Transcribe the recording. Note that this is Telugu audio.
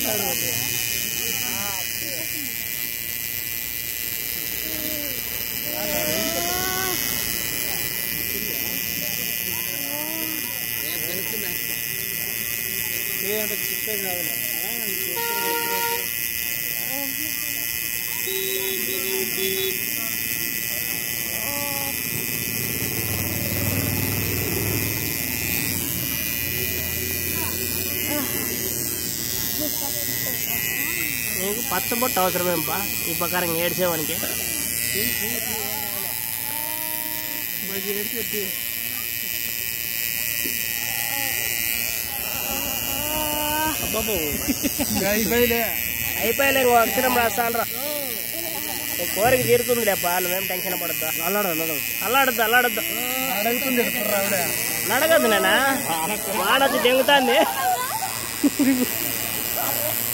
నీకు పచ్చబొట్టు అవసరమేంపా ఈ ప్రకారం ఏడ్చేవానికి అయిపోయలే ఇంకో అక్షరం రాస్తానరా నీ కోరిక తీరుతుందిలేపా నువ్వేం టెన్షన్ పడద్దా అల్లాడద్దు అల్లాడద్దు అడుగుతుంది ఆవిడ నడగద్దు నేనా వాడొచ్చి దెంగుతాంది